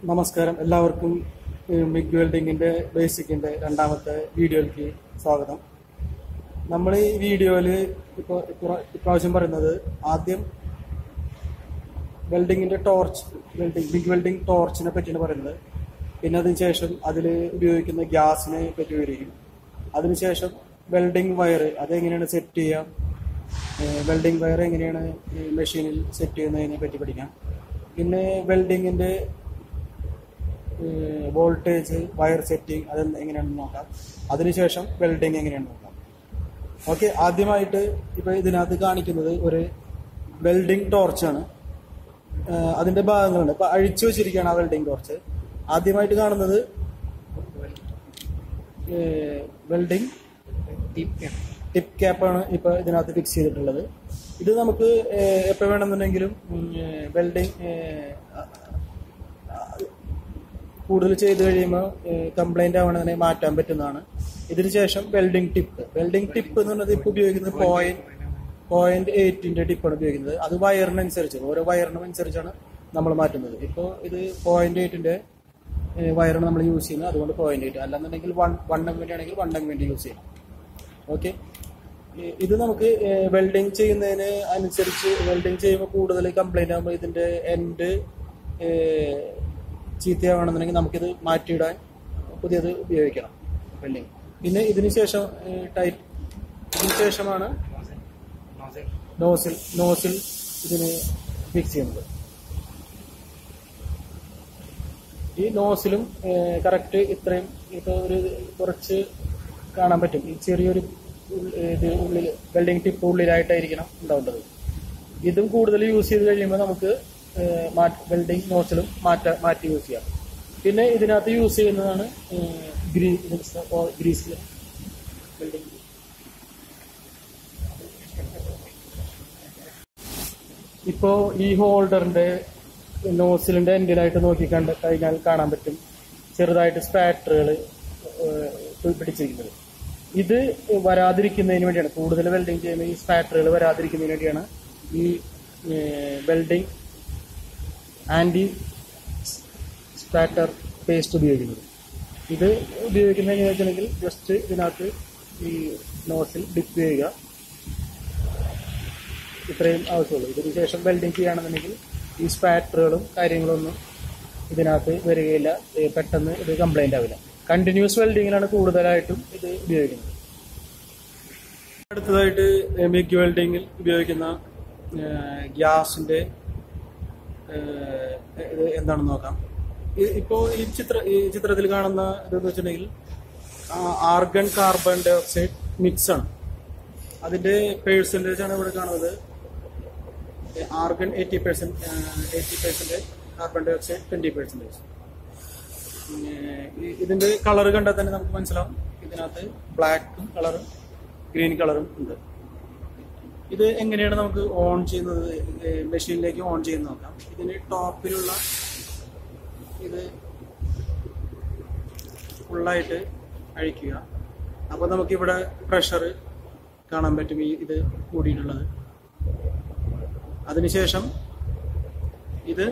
നമസ്കാരം എല്ലാവർക്കും മിഗ് വെൽഡിങ്ങിന്റെ ബേസിക്കിന്റെ രണ്ടാമത്തെ വീഡിയോയിലേക്ക് സ്വാഗതം നമ്മൾ ഈ വീഡിയോയിൽ ഇപ്പോൾ ഇപ്രാവശ്യം പറയുന്നത് ആദ്യം വെൽഡിങ്ങിന്റെ ടോർച്ച് വെൽഡിങ് ബിഗ് വെൽഡിംഗ് ടോർച്ചിനെ പറ്റിയാണ് പറയുന്നത് പിന്നെ അതിനുശേഷം അതിൽ ഉപയോഗിക്കുന്ന ഗ്യാസിനെ പറ്റി വരികയും അതിനുശേഷം വെൽഡിംഗ് വയർ അതെങ്ങനെയാണ് സെറ്റ് ചെയ്യാം വെൽഡിംഗ് വയർ എങ്ങനെയാണ് ഈ മെഷീനിൽ സെറ്റ് ചെയ്യുന്നതിനെ പറ്റി പഠിക്കാം പിന്നെ വെൽഡിങ്ങിന്റെ വോൾട്ടേജ് വയർ സെറ്റിംഗ് അത് എങ്ങനെയാണെന്ന് നോക്കാം അതിനുശേഷം വെൽഡിങ് എങ്ങനെയാണെന്ന് നോക്കാം ഓക്കെ ആദ്യമായിട്ട് ഇപ്പൊ ഇതിനകത്ത് കാണിക്കുന്നത് ഒരു വെൽഡിംഗ് ടോർച്ചാണ് അതിന്റെ ഭാഗങ്ങളുണ്ട് ഇപ്പൊ അഴിച്ചു വെച്ചിരിക്കുകയാണ് ആ വെൽഡിംഗ് ടോർച്ച് ആദ്യമായിട്ട് കാണുന്നത് വെൽഡിംഗ് ടിപ്പ് ക്യാപ്പാണ് ഇപ്പൊ ഇതിനകത്ത് ഫിക്സ് ചെയ്തിട്ടുള്ളത് ഇത് നമുക്ക് എപ്പോൾ വേണമെന്നുണ്ടെങ്കിലും വെൽഡിംഗ് കൂടുതൽ ചെയ്ത് കഴിയുമ്പോൾ കംപ്ലൈന്റ് ആവണതിനെ മാറ്റാൻ പറ്റുന്നതാണ് ഇതിന് ശേഷം വെൽഡിംഗ് ടിപ്പ് വെൽഡിംഗ് ടിപ്പ് എന്ന് പറഞ്ഞത് ഇപ്പൊ ഉപയോഗിക്കുന്നത് പോയിന്റ് പോയിന്റ് എയ്റ്റിന്റെ ടിപ്പാണ് ഉപയോഗിക്കുന്നത് അത് വയറിനനുസരിച്ച് ഓരോ വയറിനും അനുസരിച്ചാണ് നമ്മൾ മാറ്റുന്നത് ഇപ്പോൾ ഇത് പോയിന്റ് എയ്റ്റിന്റെ വയറാണ് നമ്മൾ യൂസ് ചെയ്യുന്നത് അതുകൊണ്ട് പോയിന്റ് എയ്റ്റ് അല്ലാന്നുണ്ടെങ്കിൽ വൺ വൺ എം വേണ്ടി ആണെങ്കിൽ വൺ എം വേണ്ടി യൂസ് ചെയ്യണം ഓക്കെ ഇത് നമുക്ക് വെൽഡിങ് ചെയ്യുന്നതിന് അനുസരിച്ച് വെൽഡിങ് ചെയ്യുമ്പോൾ കൂടുതൽ കംപ്ലൈന്റ് ആകുമ്പോൾ ഇതിന്റെ എൻഡ് ചീത്തയാവണമെന്നുണ്ടെങ്കിൽ നമുക്കിത് മാറ്റിയിടാൻ പുതിയത് ഉപയോഗിക്കണം വെൽഡിങ് പിന്നെ ഇതിന് ശേഷം ടൈറ്റ് ഇതിന് ശേഷമാണ് നോസിൽ നോസിൽ ഇതിന് ഫിക്സ് ചെയ്യുന്നത് ഈ നോസിലും കറക്റ്റ് ഇത്രയും ഇപ്പോൾ ഒരു കുറച്ച് കാണാൻ പറ്റും ഈ ചെറിയൊരു ഇത് ഉള്ളിൽ വെൽഡിംഗ് ടിപ്പ് ഉള്ളിലായിട്ടായിരിക്കണം ഉണ്ടാവേണ്ടത് ഇതും കൂടുതൽ യൂസ് ചെയ്ത് കഴിയുമ്പോൾ നമുക്ക് വെൽഡിംഗ് നോസിലും മാറ്റ മാറ്റി യൂസ് ചെയ്യാം പിന്നെ ഇതിനകത്ത് യൂസ് ചെയ്യുന്നതാണ് ഗ്രീസ് വെൽഡിംഗ് ഇപ്പോ ഈ ഹോൾഡറിന്റെ നോസിലിന്റെ എൻഡിലായിട്ട് നോക്കി കണ്ട് കഴിഞ്ഞാൽ കാണാൻ പറ്റും ചെറുതായിട്ട് സ്പാറ്ററുകൾ പിടിച്ചിരിക്കുന്നത് ഇത് വരാതിരിക്കുന്നതിന് വേണ്ടിയാണ് കൂടുതൽ വെൽഡിങ് ചെയ്യുന്ന ഈ സ്പാറ്ററുകൾ വരാതിരിക്കുന്നതിന് വേണ്ടിയാണ് ഈ വെൽഡിങ് ആന്റി സ്പാറ്റർ പേസ്റ്റ് ഉപയോഗിക്കുന്നത് ഇത് ഉപയോഗിക്കുന്നത് എങ്ങനെയാ വെച്ചിട്ടുണ്ടെങ്കിൽ ജസ്റ്റ് ഇതിനകത്ത് ഈ നോസിൽ ഡിപ്പ് ചെയ്യുക ഇത്രയും ആവശ്യമുള്ളൂ ഇതിന് ശേഷം വെൽഡിങ് ചെയ്യുകയാണെന്നുണ്ടെങ്കിൽ ഈ സ്പാറ്ററുകളും കാര്യങ്ങളൊന്നും ഇതിനകത്ത് വരികയില്ല പെട്ടെന്ന് ഇത് കംപ്ലൈന്റ് ആവില്ല കണ്ടിന്യൂസ് വെൽഡിങ്ങിലാണ് കൂടുതലായിട്ടും ഇത് ഉപയോഗിക്കുന്നത് അടുത്തതായിട്ട് മിഗ് വെൽഡിങ്ങിൽ ഉപയോഗിക്കുന്ന ഗ്യാസിന്റെ ഇത് എന്താണെന്ന് നോക്കാം ഇപ്പോ ഈ ചിത്ര ഈ ചിത്രത്തിൽ കാണുന്ന ഇതെന്ന് വെച്ചിട്ടുണ്ടെങ്കിൽ argon carbon dioxide mix ആണ് അതിന്റെ പേഴ്സൻറ്റേജ് ആണ് ഇവിടെ കാണുന്നത് argon eighty percent eighty percentage carbon dioxide twenty percentage ഇതിന്റെ കളർ കണ്ടാൽ തന്നെ നമുക്ക് മനസ്സിലാവും ഇതിനകത്ത് ബ്ലാക്കും കളറും ഗ്രീൻ കളറും ഉണ്ട് ഇത് എങ്ങനെയാണ് നമുക്ക് ഓൺ ചെയ്യുന്നത് മെഷീനിലേക്ക് ഓൺ ചെയ്യുന്ന നോക്കാം ഇതിന് ടോപ്പിലുള്ള ഇത് ഫുള്ളായിട്ട് അഴിക്കുക അപ്പോൾ നമുക്കിവിടെ പ്രഷർ കാണാൻ പറ്റും ഈ ഇത് കൂടിയിട്ടുള്ളത് അതിനുശേഷം ഇത്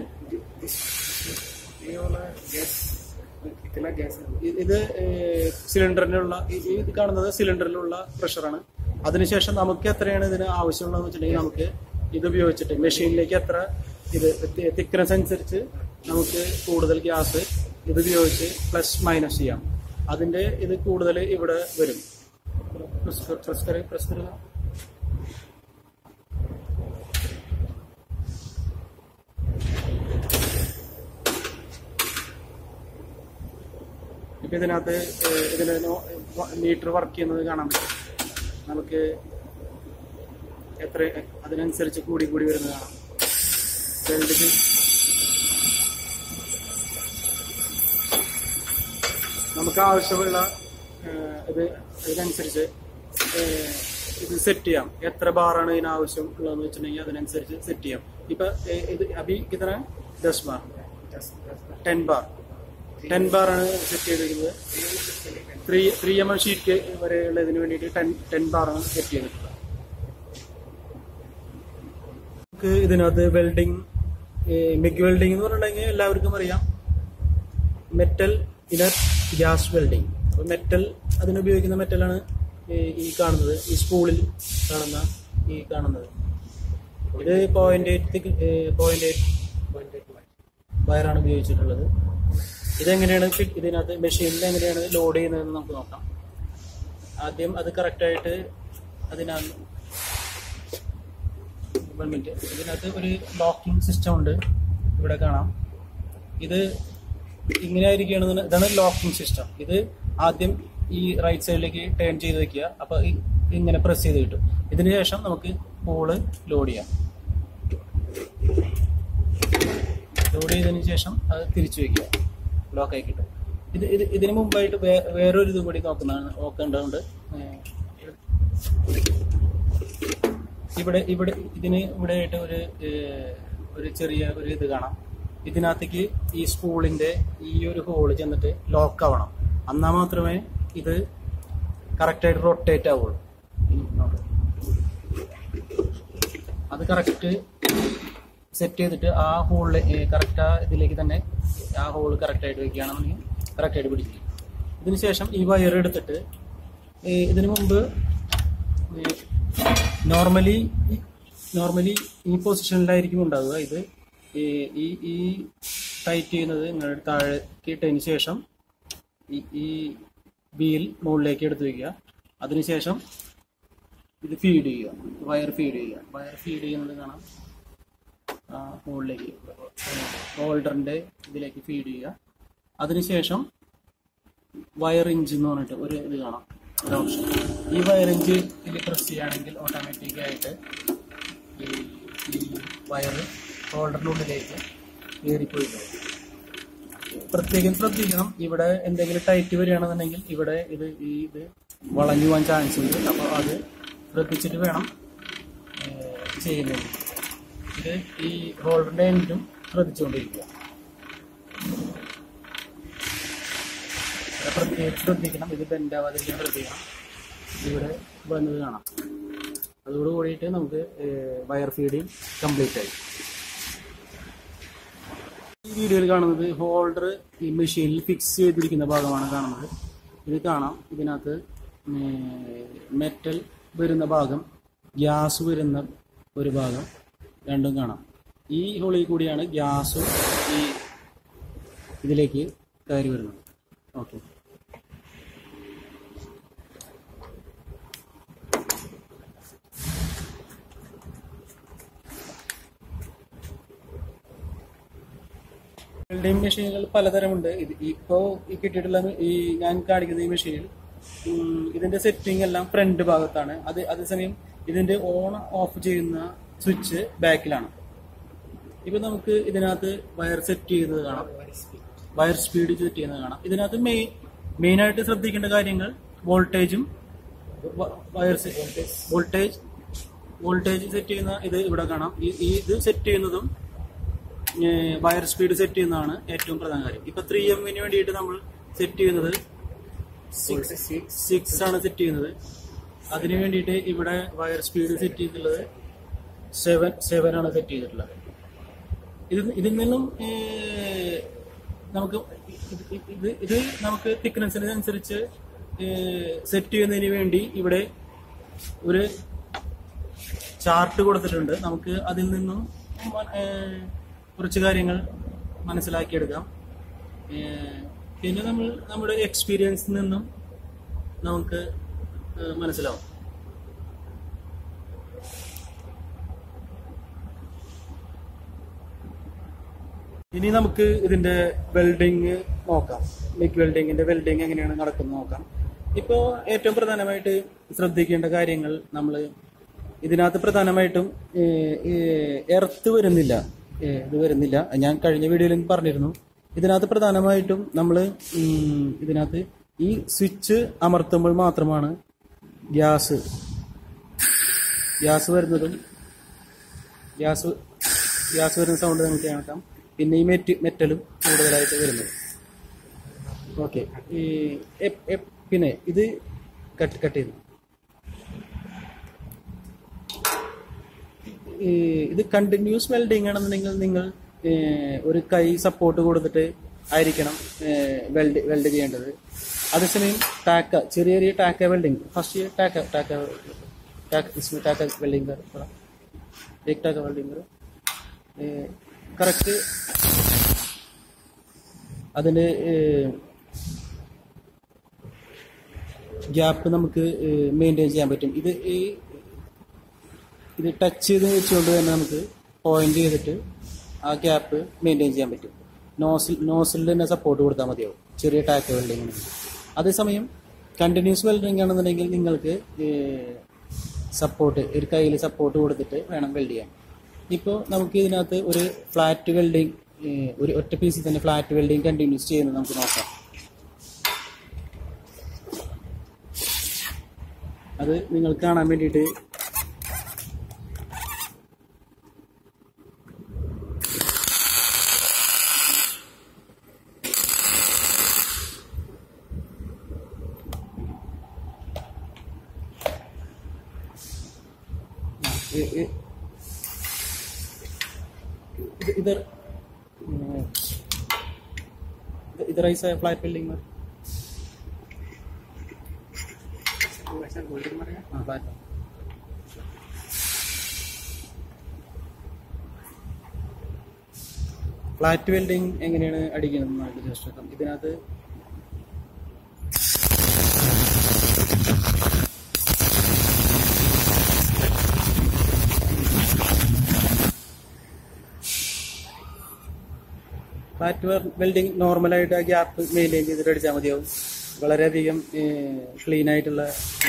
ഇത് സിലിണ്ടറിനുള്ള ഇത് കാണുന്നത് സിലിണ്ടറിലുള്ള പ്രഷറാണ് അതിനുശേഷം നമുക്ക് എത്രയാണ് ഇതിന് ആവശ്യമുള്ളതെന്ന് വെച്ചിട്ടുണ്ടെങ്കിൽ നമുക്ക് ഇത് ഉപയോഗിച്ചിട്ട് മെഷീനിലേക്ക് എത്ര ഇത് തിക്നെസ് അനുസരിച്ച് നമുക്ക് കൂടുതൽ ഗ്യാസ് ഇത് ഉപയോഗിച്ച് പ്ലസ് മൈനസ് ചെയ്യാം അതിന്റെ ഇത് കൂടുതൽ ഇവിടെ വരും പ്രസ് പ്രസ് ഇപ്പൊ ഇതിനകത്ത് ഇതിന് മീറ്റർ വർക്ക് ചെയ്യുന്നത് കാണാൻ പറ്റും നമുക്ക് എത്ര അതിനനുസരിച്ച് കൂടി കൂടി വരുന്നത് കാണാം വെൽഡിങ് നമുക്ക് ആവശ്യമുള്ള ഇത് ഇതിനനുസരിച്ച് ഇത് സെറ്റ് ചെയ്യാം എത്ര ബാറാണ് ഇതിന് ആവശ്യം ഉള്ളതെന്ന് വെച്ചിട്ടുണ്ടെങ്കിൽ അതിനനുസരിച്ച് സെറ്റ് ചെയ്യാം ഇപ്പൊ ഇത് അഭി കിതന ദസ് bar ten bar ten bar ആണ് സെറ്റ് ചെയ്തിരിക്കുന്നത് three three M M sheet വരെയുള്ള ഇതിന് വേണ്ടിയിട്ട് ടെൻ ടെൻ ബാർ ആണ് സെറ്റ് ചെയ്തിട്ടുള്ളത് നമുക്ക് ഇതിനകത്ത് വെൽഡിങ് മിഗ് വെൽഡിംഗ് എന്ന് പറഞ്ഞിട്ടുണ്ടെങ്കിൽ എല്ലാവർക്കും അറിയാം മെറ്റൽ ഇനർ ഗ്യാസ് വെൽഡിങ് അപ്പോൾ മെറ്റൽ അതിനുപയോഗിക്കുന്ന മെറ്റലാണ് ഈ കാണുന്നത് ഈ സ്പൂളിൽ കാണുന്ന ഈ കാണുന്നത് ഇത് പോയിന്റ് എയ്റ്റ് പോയിന്റ് എയ്റ്റ് വയറാണ് ഉപയോഗിച്ചിട്ടുള്ളത് ഇതെങ്ങനെയാണ് fit- ഇതിനകത്ത് മെഷീനിൽ എങ്ങനെയാണ് ലോഡ് ചെയ്യുന്നതെന്ന് നമുക്ക് നോക്കാം ആദ്യം അത് കറക്റ്റായിട്ട് അതിനകത്ത് ഒരു മിനിറ്റ് ഇതിനകത്ത് ഒരു ലോക്കിംഗ് സിസ്റ്റം ഉണ്ട് ഇവിടെ കാണാം ഇത് ഇങ്ങനെ ആയിരിക്കുകയാണെന്ന് ഇതാണ് ലോക്കിംഗ് സിസ്റ്റം ഇത് ആദ്യം ഈ റൈറ്റ് സൈഡിലേക്ക് ടേൺ ചെയ്ത് വെക്കുക അപ്പൊ ഈ- ഇങ്ങനെ പ്രസ് ചെയ്ത് കിട്ടും ഇതിന് ശേഷം നമുക്ക് പോള് ലോഡ് ചെയ്യാം ലോഡ് ചെയ്തതിന് ശേഷം അത് തിരിച്ചു വെക്കുക ലോക്ക് ആയി കിട്ടും ഇത് ഇത് ഇതിന് മുമ്പായിട്ട് വേ- വേറൊരു ഇതും കൂടി നോക്കുന്നതാണ് നോക്കേണ്ടതുണ്ട് ഏഹ് ഇവിടെ ഇവിടെ ഇതിന് ഇവിടെ ആയിട്ട് ഒരു ഏഹ്, ഒരു ചെറിയ ഒരു ഇത് കാണാം ഇതിനകത്തേക്ക് ഈ സ്പൂളിന്റെ ഈ ഒരു ഹോള് ചെന്നിട്ട് ലോക്ക് ആവണം എന്നാൽ മാത്രമേ ഇത് കറക്റ്റായിട്ട് റൊട്ടേറ്റ് ആവുള്ളൂ ഈ നോക്ക്. അത് കറക്റ്റ് സെറ്റ് ചെയ്തിട്ട് ആ ഹോളിൽ കറക്റ്റ് ആ ഇതിലേക്ക് തന്നെ ആ ഹോൾ കറക്റ്റ് ആയിട്ട് വെക്കുകയാണെന്നുണ്ടെങ്കിൽ കറക്റ്റ് ആയിട്ട് പിടിക്കും ഇതിന് ശേഷം ഈ വയർ എടുത്തിട്ട് ഈ ഇതിനു മുമ്പ് നോർമലി നോർമലി ഈ പൊസിഷനിലായിരിക്കും ഉണ്ടാവുക ഇത് ഈ ഈ ഈ ടൈറ്റ് ചെയ്യുന്നത് നിങ്ങളുടെ താഴേക്ക് ഇട്ടതിന് ശേഷം ഈ ഈ വീൽ മുകളിലേക്ക് എടുത്ത് വയ്ക്കുക അതിനുശേഷം ഇത് ഫീഡ് ചെയ്യുക വയർ ഫീഡ് ചെയ്യുക വയർ ഫീഡ് ചെയ്യുന്നത് കാണാം ആ മുകളിലേക്ക് ഹോൾഡറിന്റെ ഇതിലേക്ക് ഫീഡ് ചെയ്യുക അതിനുശേഷം വയർ ഇഞ്ച് എന്ന് പറഞ്ഞിട്ട് ഒരു ഇത് കാണാം ഒരു ഓപ്ഷൻ ഈ വയർ ഇഞ്ച് ഇതിൽ പ്രസ് ചെയ്യുകയാണെങ്കിൽ ഓട്ടോമാറ്റിക് ആയിട്ട് ഈ ഈ വയർ ഹോൾഡറിൻ്റെ ഉള്ളിലേക്ക് കയറിപ്പോയി പോകും. പ്രത്യേകം ശ്രദ്ധിക്കണം ഇവിടെ എന്തെങ്കിലും ടൈറ്റ് വരികയാണെന്നുണ്ടെങ്കിൽ ഇവിടെ ഇത് ഈ ഇത് വളഞ്ഞു പോകാൻ ചാൻസ് ഉണ്ട് അപ്പോൾ അത് ശ്രദ്ധിച്ചിട്ട് വേണം ഏഹ്, ചെയ്യുന്നത് ഇത് ഈ ഹോൾഡറിന്റെ എൻഡും ശ്രദ്ധിച്ചുകൊണ്ടിരിക്കുക ഇവിടെ പ്രത്യേകം ശ്രദ്ധിക്കണം ഇത് ബെൻഡ് ആവാതിരിക്കാൻ ശ്രദ്ധിക്കണം ഇവിടെ വന്നത് കാണാം അതോട് കൂടിയിട്ട് നമുക്ക് വയർ ഫീഡിങ് കംപ്ലീറ്റ് ആയി ഈ വീഡിയോയിൽ കാണുന്നത് ഹോൾഡർ ഈ മെഷീനിൽ ഫിക്സ് ചെയ്തിരിക്കുന്ന ഭാഗമാണ് കാണുന്നത് ഇത് കാണാം ഇതിനകത്ത് മെറ്റൽ വരുന്ന ഭാഗം ഗ്യാസ് വരുന്ന ഒരു ഭാഗം രണ്ടും കാണാം ഈ ഹോളിൽ കൂടിയാണ് ഗ്യാസും ഈ ഇതിലേക്ക് കയറി വരുന്നത് ഓക്കെ വെൽഡിംഗ് മെഷീനുകൾ പലതരമുണ്ട് ഇത് ഇപ്പോ ഈ കിട്ടിയിട്ടുള്ള ഈ ഞാൻ കാണിക്കുന്ന ഈ മെഷീനിൽ ഉം, ഇതിന്റെ സെറ്റിംഗ് എല്ലാം ഫ്രണ്ട് ഭാഗത്താണ് അത് അതേസമയം ഇതിന്റെ ഓൺ ഓഫ് ചെയ്യുന്ന സ്വിച്ച് ബാക്കിലാണ് ഇപ്പൊ നമുക്ക് ഇതിനകത്ത് വയർ സെറ്റ് ചെയ്യുന്നത് കാണാം വയർ സ്പീഡ് സെറ്റ് ചെയ്യുന്നത് കാണാം ഇതിനകത്ത് മെയിൻ മെയിൻ ആയിട്ട് ശ്രദ്ധിക്കേണ്ട കാര്യങ്ങൾ വോൾട്ടേജും വയർ വോൾട്ടേജ് വോൾട്ടേജ് സെറ്റ് ചെയ്യുന്ന ഇത് ഇവിടെ കാണാം ഈ ഈ ഇത് സെറ്റ് ചെയ്യുന്നതും വയർ സ്പീഡ് സെറ്റ് ചെയ്യുന്നതാണ് ഏറ്റവും പ്രധാന കാര്യം ഇപ്പൊ ത്രീ എമ്മിന് വേണ്ടിയിട്ട് നമ്മൾ സെറ്റ് ചെയ്യുന്നത് സിക്സ് ആണ് സെറ്റ് ചെയ്യുന്നത് അതിന് വേണ്ടിയിട്ട് ഇവിടെ വയർ സ്പീഡ് സെറ്റ് ചെയ്തിട്ടുള്ളത് സെവൻ സെവൻ ആണ് സെറ്റ് ചെയ്തിട്ടുള്ളത് ഇത് ഇതിൽ നിന്നും ഏഹ്, നമുക്ക് ഇത് ഇത് ഇത് നമുക്ക് തിക്നെസ്സിനനുസരിച്ച് സെറ്റ് ചെയ്യുന്നതിന് വേണ്ടി ഇവിടെ ഒരു ചാർട്ട് കൊടുത്തിട്ടുണ്ട് നമുക്ക് അതിൽ നിന്നും മ- ഏഹ്, കുറച്ച് കാര്യങ്ങൾ മനസ്സിലാക്കിയെടുക്കാം ഏഹ്, പിന്നെ നമ്മൾ നമ്മുടെ എക്സ്പീരിയൻസിൽ നിന്നും നമുക്ക് ഏഹ്, മനസ്സിലാവും ഇനി നമുക്ക് ഇതിന്റെ വെൽഡിങ് നോക്കാം മിക് വെൽഡിങ്ങിന്റെ വെൽഡിങ് എങ്ങനെയാണ് നടക്കുന്നത് നോക്കാം ഇപ്പോൾ ഏറ്റവും പ്രധാനമായിട്ട് ശ്രദ്ധിക്കേണ്ട കാര്യങ്ങൾ നമ്മൾ ഇതിനകത്ത് പ്രധാനമായിട്ടും എർത്ത് വരുന്നില്ല ഏ, ഇത് വരുന്നില്ല ഞാൻ കഴിഞ്ഞ വീഡിയോയിൽ പറഞ്ഞിരുന്നു ഇതിനകത്ത് പ്രധാനമായിട്ടും നമ്മൾ ഇതിനകത്ത് ഈ സ്വിച്ച് അമർത്തുമ്പോൾ മാത്രമാണ് ഗ്യാസ് ഗ്യാസ് വരുന്നതും ഗ്യാസ് ഗ്യാസ് വരുന്ന സൗണ്ട് നമുക്ക് കേൾക്കാം പിന്നെ ഈ മെറ്റ് മെറ്റലും കൂടുതലായിട്ട് വരുന്നത് ഓക്കെ ഈ എപ്- എപ്- പിന്നെ ഇത് കട്ട് കട്ട് ചെയ്തു ഈ ഇത് കണ്ടിന്യൂസ് വെൽഡിങ് ആണെന്നുണ്ടെങ്കിൽ നിങ്ങൾ ഏ, ഒരു കൈ സപ്പോർട്ട് കൊടുത്തിട്ട് ആയിരിക്കണം വെൽഡ് വെൽഡ് ചെയ്യേണ്ടത് അതേസമയം ടാക്ക ചെറിയ ചെറിയ ടാക്ക വെൽഡിങ് ഫസ്റ്റ് ടാക്ക ടാക്ക ടാക്ക इसमें ടാക്ക വെൽഡിങ് कर थोड़ा एक टाका वेल्डिंग करो കറക്റ്റ് അതിൻ്റെ ഗ്യാപ്പ് നമുക്ക് മെയിൻറ്റെയിൻ ചെയ്യാൻ പറ്റും ഇത് ഈ ഇത് ടച്ച് ചെയ്ത് വെച്ചുകൊണ്ട് തന്നെ നമുക്ക് പോയിന്റ് ചെയ്തിട്ട് ആ ഗ്യാപ്പ് മെയിൻറ്റെയിൻ ചെയ്യാൻ പറ്റും നോസിൽ നോസിൽ തന്നെ സപ്പോർട്ട് കൊടുത്താൽ മതിയാവും ചെറിയ ടാക്ക് വെൽഡിങ്ങിന് അതേസമയം കണ്ടിന്യൂസ് വെൽഡിങ് ആണെന്നുണ്ടെങ്കിൽ നിങ്ങൾക്ക് സപ്പോർട്ട് ഒരു കയ്യിൽ സപ്പോർട്ട് കൊടുത്തിട്ട് വേണം വെൽഡ് ചെയ്യാൻ ഇപ്പോൾ നമുക്ക് ഇതിനകത്ത് ഒരു ഫ്ലാറ്റ് വെൽഡിങ് ഒരു ഒറ്റ പീസിൽ തന്നെ ഫ്ലാറ്റ് വെൽഡിങ് കണ്ടിന്യൂസ് ചെയ്യുന്നത് നമുക്ക് നോക്കാം അത് നിങ്ങൾക്ക് കാണാൻ വേണ്ടിയിട്ട് इ- इ- इधर इधर अ, इधर ऐसा है फ्लैट बिल्डिंग में हाँ फ्लैट ഫ്ലാറ്റ് വെൽഡിങ് എങ്ങനെയാണ് അടിക്കുന്നത് ജസ്റ്റ് ഇതിനകത്ത് ഫ്ലാറ്റ് വെൽഡിങ് നോർമലായിട്ട് ആ ഗ്യാപ്പ് മെയിൻറ്റെയിൻ ചെയ്തിട്ട് അടിച്ചാൽ മതിയാവും വളരെയധികം ക്ലീൻ ആയിട്ടുള്ള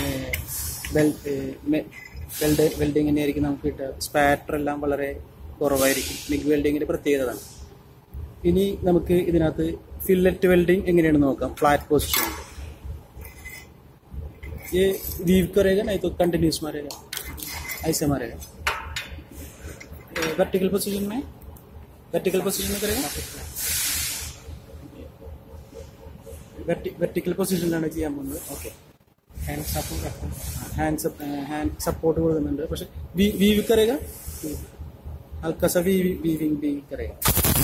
വെൽഡ് വെൽഡിങ് തന്നെയായിരിക്കും നമുക്ക് കിട്ടുക സ്പാറ്റർ എല്ലാം വളരെ കുറവായിരിക്കും മിഗ് വെൽഡിങ്ങിന്റെ പ്രത്യേകത ഇനി നമുക്ക് ഇതിനകത്ത് ഫില്ലറ്റ് വെൽഡിങ് എങ്ങനെയാണ് നോക്കാം ഫ്ലാറ്റ് പൊസിഷൻ ये वीव करेगा नहीं तो कंटिन्यूस मारेगा ऐसे मारेगा वर्टिकल पोजीशन में वर्टिकल पोजीशन में करेगा വെർട്ടിക്കൽ പൊസിഷനിലാണ് ചെയ്യാൻ പോകുന്നത് ഓക്കെ ഹാൻഡ് സപ്പോർട്ട് रखो ഹാൻഡ് ഹാൻഡ് സപ്പോർട്ട് കൊടുക്കുന്നുണ്ട് പക്ഷെ വീവ് കരേगा हल्का सा वी वीविंग भी करेगा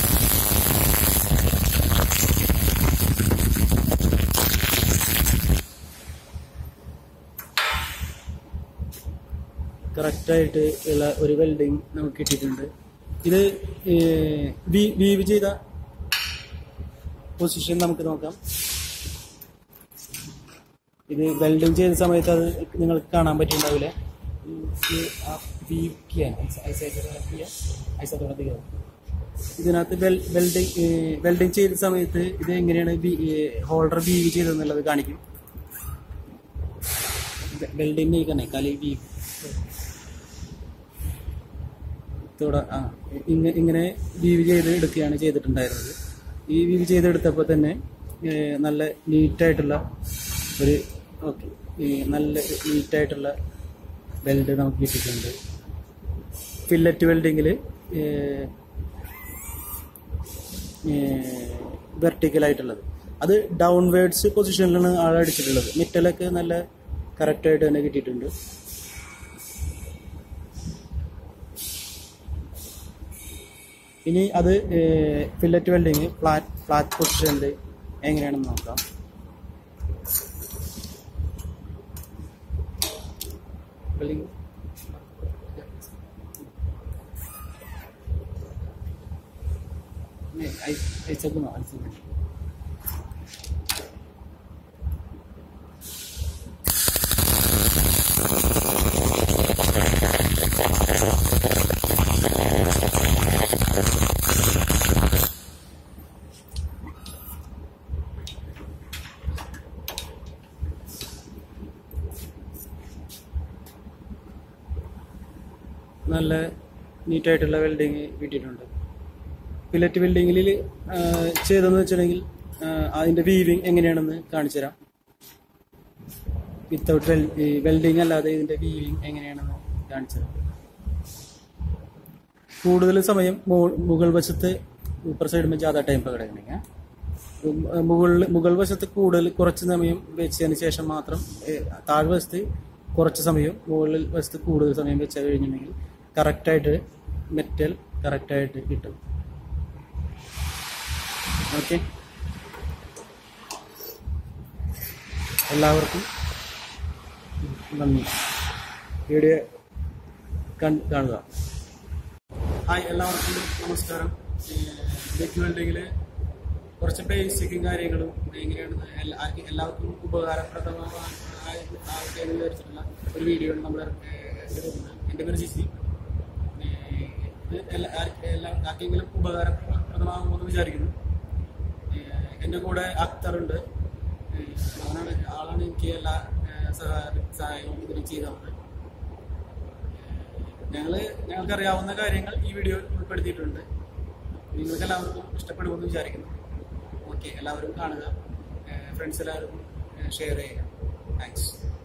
കറക്റ്റായിട്ട് ഉള്ള ഒരു വെൽഡിങ് നമുക്ക് കിട്ടിയിട്ടുണ്ട് ഇത് വീവ് ചെയ്ത പൊസിഷൻ നമുക്ക് നോക്കാം ഇത് വെൽഡിങ് ചെയ്ത സമയത്ത് അത് നിങ്ങൾക്ക് കാണാൻ പറ്റിയിട്ടുണ്ടാവില്ല ये आप वीव किया है ऐसा ऐसा ऐसा थोड़ा किया ऐसा थोड़ा दिखाओ ഇതിനകത്ത് വെൽഡിങ് വെൽഡിങ് ചെയ്ത സമയത്ത് ഇത് എങ്ങനെയാണ് ഹോൾഡർ വീവ് ചെയ്തെന്നുള്ളത് കാണിക്കും വെൽഡിങ് नहीं करना है खाली वीव തോടെ ആ ഇങ്ങ- ഇങ്ങനെ വീവ് ചെയ്ത് എടുക്കുകയാണ് ചെയ്തിട്ടുണ്ടായിരുന്നത് ഈ വീവ് ചെയ്തെടുത്തപ്പോൾ തന്നെ ഏ, നല്ല നീറ്റായിട്ടുള്ള ഒരു ഓക്കെ നല്ല നീറ്റായിട്ടുള്ള വെൽഡ് നമുക്ക് കിട്ടിയിട്ടുണ്ട് ഫില്ലറ്റ് വെൽഡിങ്ങിൽ വെർട്ടിക്കലായിട്ടുള്ളത് അത് ഡൗൺവേർഡ്സ് പൊസിഷനിലാണ് ആൾ അടിച്ചിട്ടുള്ളത് മിറ്റലൊക്കെ നല്ല കറക്റ്റായിട്ട് തന്നെ കിട്ടിയിട്ടുണ്ട് ഇനി അത് ഫില്ലറ്റ് വെൽഡിങ് ഫ്ലാറ്റ് ഫ്ലാറ്റ് പൊസിഷനിൽ എങ്ങനെയാണെന്ന് നോക്കാം വെൽഡിങ് नहीं ऐ- ऐसा घुमा ऐसा घुमा। നല്ല നീറ്റായിട്ടുള്ള വെൽഡിങ് കിട്ടിയിട്ടുണ്ട് പില്ലറ്റ് ബിൽഡിങ്ങിൽ ചെയ്തതെന്ന് വെച്ചിട്ടുണ്ടെങ്കിൽ ആ, അതിന്റെ വീവിങ് എങ്ങനെയാണെന്ന് കാണിച്ചു തരാം വിത്തൗട്ട് വെൽഡിങ് അല്ലാതെ ഇതിന്റെ വീവിങ് എങ്ങനെയാണെന്ന് കാണിച്ചു തരാം കൂടുതൽ സമയം മു- മുകൾ വശത്ത് ऊपर साइड में ज़्यादा टाइम पकड़ेंगे हैं? മുകളിൽ മുകൾ വശത്ത് കൂടുതൽ കുറച്ച് സമയം വെച്ചതിന് ശേഷം മാത്രം ഏഹ്, താഴ്വശത്ത് കുറച്ച് സമയം മുകളിൽ വശത്ത് കൂടുതൽ സമയം വെച്ച് കഴിഞ്ഞിട്ടുണ്ടെങ്കിൽ കറക്റ്റായിട്ട് മെറ്റൽ കറക്റ്റായിട്ട് കിട്ടും ഓക്കെ എല്ലാവർക്കും നന്ദി വീഡിയോ കൺ- കാണുക ഹായ് എല്ലാവർക്കും നമസ്കാരം ബിഗ് വെൽഡിങ്ങിൽ കുറച്ച് ബേസിക്കും കാര്യങ്ങളും എങ്ങനെയാണ് എല്ലാ- ആർക്ക് എല്ലാവർക്കും ഉപകാരപ്രദമായിട്ട് എന്ന് വിചാരിച്ചിട്ടുള്ള ഒരു വീഡിയോ ആണ് നമ്മൾ ഇടുന്നത് എൻ്റെ പേര് ജിസി ഏഹ് ഇത് എല്ലാ ആർക്ക് എല്ലാ ആർക്കെങ്കിലും ഉപകാരപ്രദമാകുമെന്ന് വിചാരിക്കുന്നു ഏഹ് എൻ്റെ കൂടെ അക്തറുണ്ട് ഏഹ് അവനാണ് ആളാണ് എനിക്ക് എല്ലാ ഏഹ് സഹായ- സഹായവും ഇതിന് ചെയ്തത് ഞങ്ങള് ഞങ്ങൾക്ക് അറിയാവുന്ന കാര്യങ്ങൾ ഈ വീഡിയോയിൽ ഉൾപ്പെടുത്തിയിട്ടുണ്ട് നിങ്ങൾക്ക് എല്ലാവർക്കും ഇഷ്ടപ്പെടുമെന്ന് വിചാരിക്കുന്നു ഓക്കെ എല്ലാവരും കാണുക ഫ്രണ്ട്സ് എല്ലാവർക്കും ഷെയർ ചെയ്യുക താങ്ക്സ്